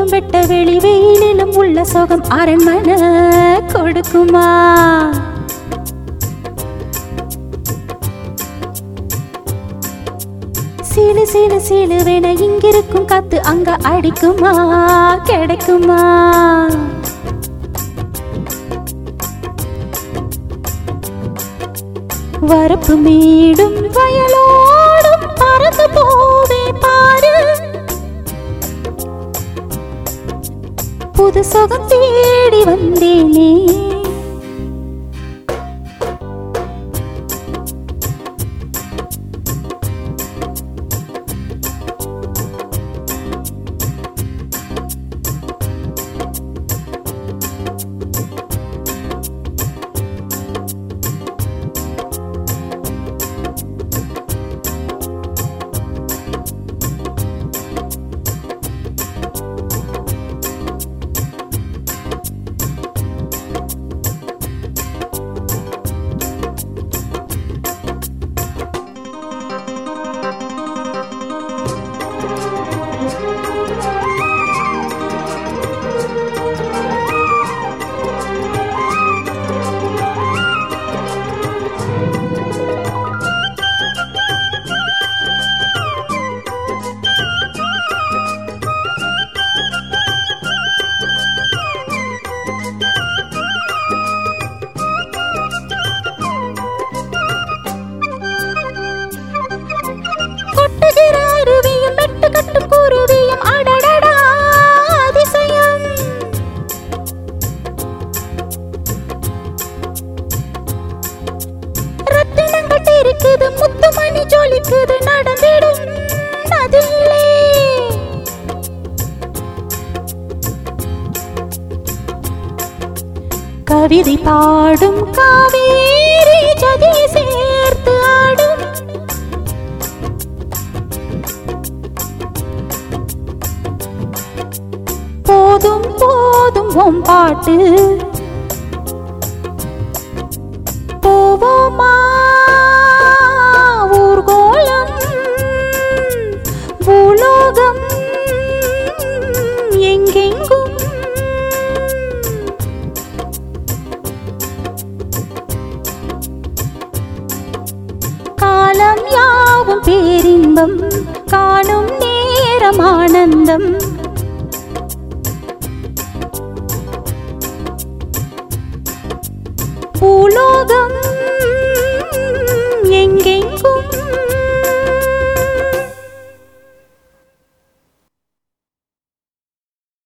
வெயிலிலும் வெட்ட வெளி வெயிலிலும் உள்ள சுகம் அரண்மனை கொடுக்குமா சீலு சீலு சீலுவென இங்கிருக்கும் காத்து அங்க அடிக்குமா கிடைக்குமா வரப்பு மீடும் வயலோடும் பறந்து போவே பாரு புது சுகம் தேடி வந்தேனே கொட்டுகிற அருவியும் மெட்டு கட்டும் குருவியும் அடடடா அதிசயம் ரத்தினங்கள் இருக்குது முத்துமணி ஜொலிக்குது நடந்திடும் நதியிலே கவிதை பாடும் காவேரி ஜதி சேர்த்து ஆடும் போதும் போதும் உன் பாட்டு போவோமா ஊர்கோலம் பூலோகம் எங்கெங்கும் காலம் யாவும் பேரின்பம் காணும் நேரம் ஆனந்தம் பூலோகம்